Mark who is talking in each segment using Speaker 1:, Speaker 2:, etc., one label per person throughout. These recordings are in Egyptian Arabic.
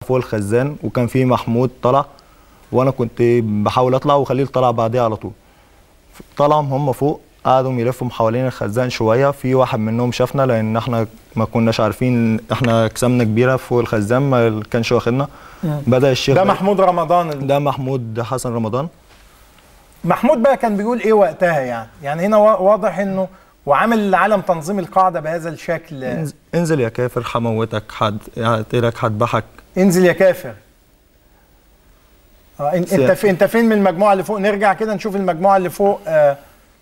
Speaker 1: فوق الخزان وكان في محمود طلع وانا كنت بحاول اطلع وخليل طلع بعديها على طول طلعوا هم فوق قعدوا يلفوا حوالين الخزان شويه في واحد منهم شافنا لان احنا ما كناش عارفين احنا اجسامنا كبيره فوق الخزان ما كانش واخدنا بدا الشيخ
Speaker 2: ده محمود رمضان ال-
Speaker 1: ده محمود حسن رمضان
Speaker 2: محمود بقى كان بيقول ايه وقتها يعني يعني هنا وا- واضح انه وعامل عالم تنظيم القاعده بهذا الشكل
Speaker 1: انز- انزل يا كافر هموتك حد هقتلك هذبحك
Speaker 2: انزل يا كافر اه إن- انت
Speaker 1: سيادة.
Speaker 2: في انت فين من المجموعه اللي فوق نرجع كده نشوف المجموعه اللي فوق آه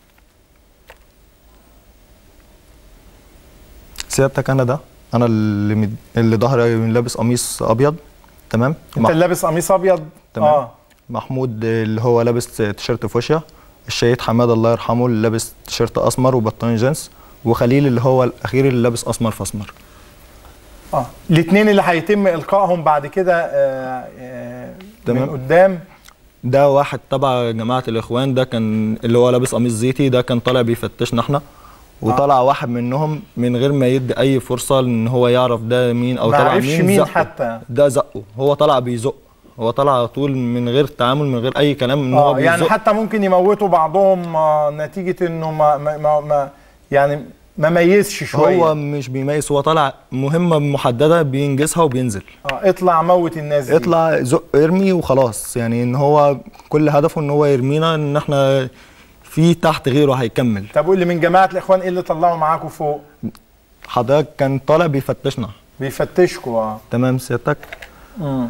Speaker 1: سيادتك انا ده انا اللي مد... اللي ظهري لابس قميص ابيض تمام
Speaker 2: انت اللي لابس قميص ابيض
Speaker 1: تمام.
Speaker 2: اه
Speaker 1: محمود اللي هو لابس تيشيرت فوشيا الشهيد حماد الله يرحمه اللي لابس تيشيرت اسمر وبطاني جينز وخليل اللي هو الاخير اللي لابس اسمر في اسمر
Speaker 2: اه الاثنين اللي هيتم القائهم بعد كده آه آه من
Speaker 1: تمام.
Speaker 2: قدام
Speaker 1: ده واحد تبع جماعه الاخوان ده كان اللي هو لابس قميص زيتي ده كان طالع بيفتشنا احنا وطلع واحد منهم من غير ما يدي اي فرصه ان هو يعرف ده مين او
Speaker 2: ما
Speaker 1: تبع
Speaker 2: عرفش
Speaker 1: مين
Speaker 2: مين
Speaker 1: زقه.
Speaker 2: حتى
Speaker 1: ده زقه هو طلع بيزق هو طلع على طول من غير تعامل من غير اي كلام ان هو
Speaker 2: اه يعني
Speaker 1: بيزق
Speaker 2: حتى ممكن يموتوا بعضهم آه نتيجه انه ما, ما, ما, ما يعني ما ميزش شويه
Speaker 1: هو مش بيميز هو طالع مهمه محدده بينجزها وبينزل
Speaker 2: اه اطلع موت الناس دي
Speaker 1: اطلع زق ارمي وخلاص يعني ان هو كل هدفه ان هو يرمينا ان احنا في تحت غيره هيكمل
Speaker 2: طب قول لي من جماعه الاخوان ايه اللي طلعوا معاكم فوق
Speaker 1: حضرتك كان طالع بيفتشنا
Speaker 2: بيفتشكوا اه
Speaker 1: تمام سيادتك
Speaker 2: مم.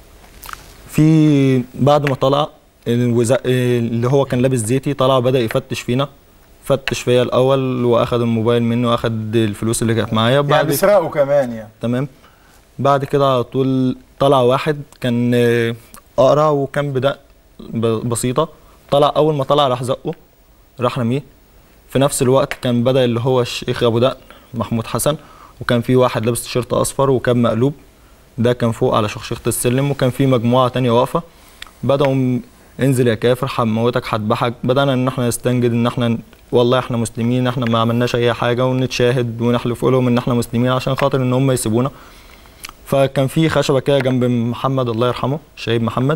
Speaker 1: في بعد ما طلع الوزا... اللي هو كان لابس زيتي طلع بدا يفتش فينا فتش فيا الاول واخد الموبايل مني واخد الفلوس اللي كانت معايا
Speaker 2: يعني
Speaker 1: بعد
Speaker 2: بيسرقوا كمان يعني
Speaker 1: تمام بعد كده على طول طلع واحد كان آه، اقرع وكان بدق ب- بسيطه طلع اول ما طلع راح زقه راح رميه في نفس الوقت كان بدا اللي هو الشيخ ابو دقن محمود حسن وكان في واحد لابس تيشيرت اصفر وكان مقلوب ده كان فوق على شخشيخه السلم وكان في مجموعه تانية واقفه بداوا م- انزل يا كافر هموتك هذبحك بدانا ان احنا نستنجد ان احنا والله احنا مسلمين احنا ما عملناش اي حاجه ونتشاهد ونحلف لهم ان احنا مسلمين عشان خاطر ان هم يسيبونا فكان في خشبه كده جنب محمد الله يرحمه شهيد محمد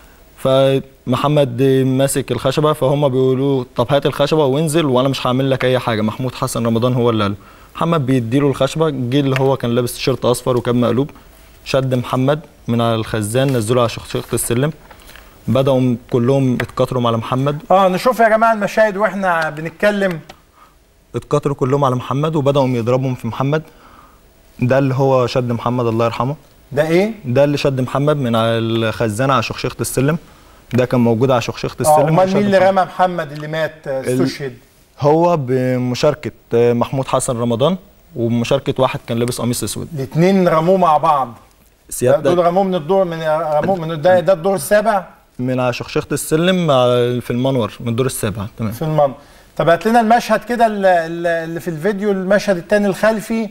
Speaker 1: فمحمد ماسك الخشبه فهم بيقولوا طب هات الخشبه وانزل وانا مش هعمل لك اي حاجه محمود حسن رمضان هو اللي قاله محمد بيديله الخشبه جه اللي هو كان لابس تيشيرت اصفر وكان مقلوب شد محمد من على الخزان نزله على شخشيخه السلم بداوا كلهم اتكتروا على محمد
Speaker 2: اه نشوف يا جماعه المشاهد واحنا بنتكلم
Speaker 1: اتكتروا كلهم على محمد وبداوا يضربهم في محمد ده اللي هو شد محمد الله يرحمه
Speaker 2: ده ايه
Speaker 1: ده اللي شد محمد من على الخزانه على شخشيخه السلم ده كان موجود على شخشيخه
Speaker 2: اه
Speaker 1: السلم
Speaker 2: امال
Speaker 1: وشد
Speaker 2: مين اللي
Speaker 1: محمد.
Speaker 2: رمى محمد اللي مات آه،
Speaker 1: ال-
Speaker 2: استشهد
Speaker 1: هو بمشاركه آه، محمود حسن رمضان ومشاركه واحد كان لابس قميص اسود
Speaker 2: الاثنين رموه مع بعض دول
Speaker 1: سيادتك
Speaker 2: رموه من الدور من رموه من ده, ده الدور السابع
Speaker 1: من على شخشيخه السلم مع- في المنور من الدور السابع تمام
Speaker 2: في المنطقه طب هات لنا المشهد كده ال- ال- اللي في الفيديو المشهد الثاني الخلفي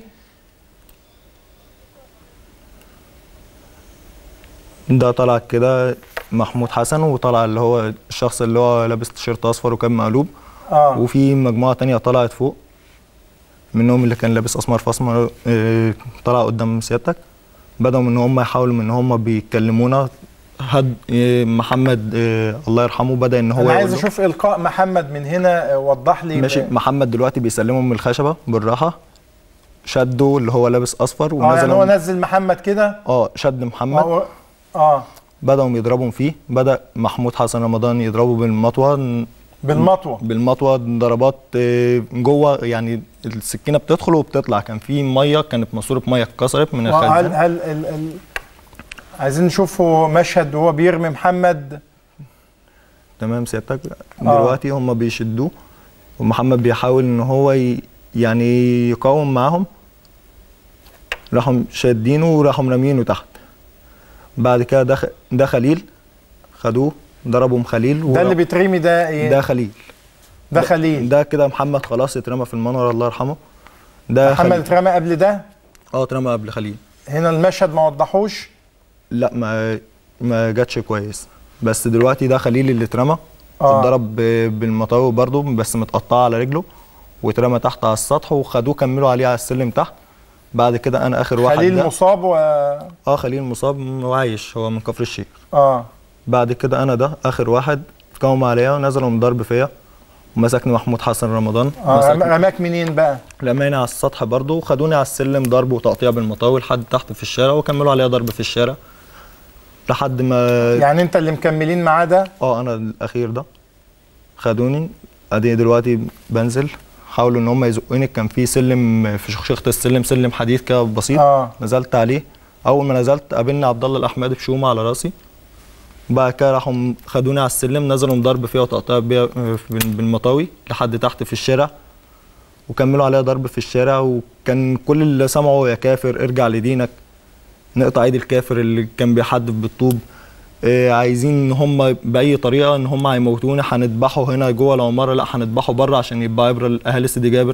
Speaker 1: ده طلع كده محمود حسن وطلع اللي هو الشخص اللي هو لابس تيشيرت اصفر وكان مقلوب
Speaker 2: اه
Speaker 1: وفي مجموعه تانية طلعت فوق منهم اللي كان لابس اسمر في اسمر آه، طلع قدام سيادتك بدأوا ان هم يحاولوا ان هم بيكلمونا هد آه، محمد آه، الله يرحمه بدأ ان هو
Speaker 2: انا عايز
Speaker 1: يقول له-
Speaker 2: اشوف القاء محمد من هنا آه، وضح لي
Speaker 1: ماشي
Speaker 2: ب-
Speaker 1: محمد دلوقتي بيسلمهم من الخشبه بالراحه شده اللي هو لابس اصفر
Speaker 2: اه يعني
Speaker 1: ونزل
Speaker 2: هو نزل محمد كده
Speaker 1: اه شد محمد
Speaker 2: اه اه
Speaker 1: بدأوا يضربوا فيه بدأ محمود حسن رمضان يضربه بالمطوه
Speaker 2: بالمطوه
Speaker 1: بالمطوه ضربات آه، جوه يعني السكينه بتدخل وبتطلع كان في ميه كانت ماسوره ميه اتكسرت من
Speaker 2: هل
Speaker 1: الخزان
Speaker 2: هل ال ال عايزين نشوفه مشهد وهو بيرمي محمد
Speaker 1: تمام سيادتك دلوقتي هم بيشدوه ومحمد بيحاول ان هو ي... يعني يقاوم معاهم راحوا شادينه وراحوا رامينه تحت بعد كده ده خ... ده خليل خدوه ضربهم خليل
Speaker 2: ده
Speaker 1: ورا-
Speaker 2: اللي بيترمي ده ايه
Speaker 1: ده خليل
Speaker 2: ده خليل
Speaker 1: ده كده محمد خلاص اترمى في المنور الله يرحمه ده
Speaker 2: محمد
Speaker 1: خليل.
Speaker 2: اترمى قبل ده
Speaker 1: اه اترمى قبل خليل
Speaker 2: هنا المشهد ما وضحوش
Speaker 1: لا ما ما جاتش كويس بس دلوقتي ده خليل اللي اترمى
Speaker 2: آه.
Speaker 1: اتضرب ب- بالمطاوي برضه بس متقطعه على رجله واترمى تحت على السطح وخدوه كملوا عليه على السلم تحت بعد كده انا اخر واحد
Speaker 2: خليل
Speaker 1: ده
Speaker 2: مصاب و
Speaker 1: اه خليل مصاب وعايش هو من كفر الشيخ
Speaker 2: اه
Speaker 1: بعد كده انا ده اخر واحد قاموا عليا ونزلوا من ضرب فيا ومسكني محمود حسن رمضان
Speaker 2: اه
Speaker 1: مسكني-
Speaker 2: رماك منين بقى
Speaker 1: رماني على السطح برضه وخدوني على السلم ضرب وتقطيع بالمطاوي لحد تحت في الشارع وكملوا عليا ضرب في الشارع لحد ما
Speaker 2: يعني انت اللي مكملين معاه ده
Speaker 1: اه انا الاخير ده خدوني ادي دلوقتي بنزل حاولوا ان هم يزقوني كان في سلم في شيخة السلم سلم حديد كده بسيط
Speaker 2: اه
Speaker 1: نزلت عليه اول ما نزلت قابلني عبد الله الاحمدي بشومه على راسي بعد كده راحوا خدوني على السلم نزلوا ضرب فيها وتقطيع بيها بال- بالمطاوي لحد تحت في الشارع وكملوا عليها ضرب في الشارع وكان كل اللي سمعوا يا كافر ارجع لدينك نقطع ايد الكافر اللي كان بيحدف بالطوب إيه عايزين ان هم باي طريقه ان هم هيموتوني هنذبحه هنا جوه العماره لا هنذبحه بره عشان يبقى عبره لاهالي سيدي جابر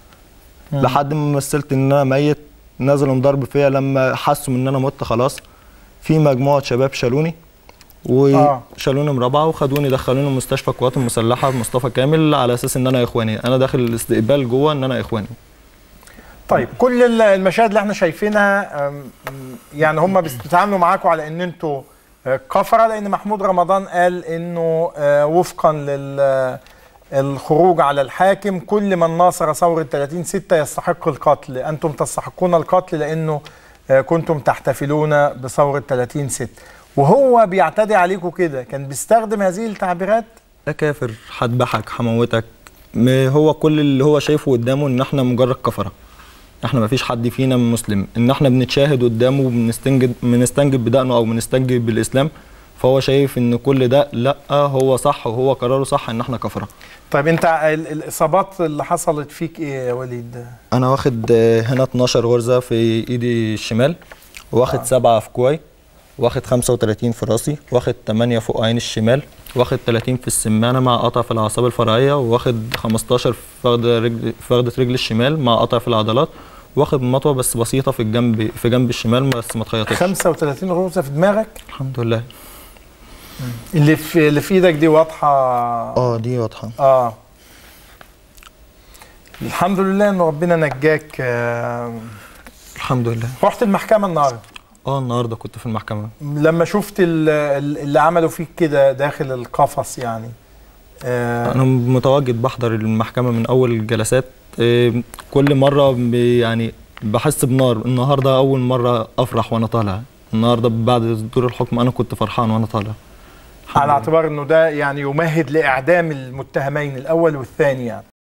Speaker 2: مم.
Speaker 1: لحد ما مثلت ان انا ميت نزلوا ضرب فيا لما حسوا ان انا مت خلاص في مجموعه شباب شالوني
Speaker 2: آه.
Speaker 1: وشالوني مرابعه وخدوني دخلوني مستشفى القوات المسلحه مصطفى كامل على اساس ان انا اخواني انا داخل الاستقبال جوه ان انا اخواني
Speaker 2: طيب كل ال- المشاهد اللي احنا شايفينها أم، أم، يعني هم بيتعاملوا معاكم على ان انتوا آه، كفره لان محمود رمضان قال انه آه، وفقا لل الخروج على الحاكم كل من ناصر ثورة 30 6 يستحق القتل أنتم تستحقون القتل لأنه آه، كنتم تحتفلون بثورة 30 6 وهو بيعتدي عليكم كده كان بيستخدم هذه التعبيرات
Speaker 1: يا كافر هذبحك هموتك م- هو كل اللي هو شايفه قدامه ان احنا مجرد كفره احنا ما فيش حد فينا مسلم ان احنا بنتشاهد قدامه وبنستنجد بنستنجد بدقنه او بنستنجد بالاسلام فهو شايف ان كل ده لا هو صح وهو قراره صح ان احنا كفره
Speaker 2: طيب انت ال- الاصابات اللي حصلت فيك ايه يا وليد
Speaker 1: انا واخد آه، هنا 12 غرزه في ايدي الشمال واخد
Speaker 2: آه.
Speaker 1: سبعة في كوعي واخد 35 في راسي واخد 8 فوق عين الشمال واخد 30 في السمانه مع قطع في الاعصاب الفرعيه واخد 15 في فخذ رجل في فخذه رجل الشمال مع قطع في العضلات واخد مطوه بس بسيطه في الجنب في جنب الشمال بس ما اتخيطتش
Speaker 2: 35 غرزه في دماغك
Speaker 1: الحمد لله
Speaker 2: اللي في اللي في ايدك دي واضحه
Speaker 1: اه دي واضحه
Speaker 2: اه الحمد لله ان ربنا نجاك آه.
Speaker 1: الحمد لله
Speaker 2: رحت المحكمه النهارده
Speaker 1: اه النهارده كنت في المحكمه
Speaker 2: لما شفت ال- ال- اللي عملوا فيك كده داخل القفص يعني آه.
Speaker 1: انا متواجد بحضر المحكمه من اول الجلسات إيه، كل مره ب- يعني بحس بنار النهارده اول مره افرح وانا طالع النهارده بعد صدور الحكم انا كنت فرحان وانا طالع الحمد
Speaker 2: على
Speaker 1: لله.
Speaker 2: اعتبار انه ده يعني يمهد لاعدام المتهمين الاول والثاني يعني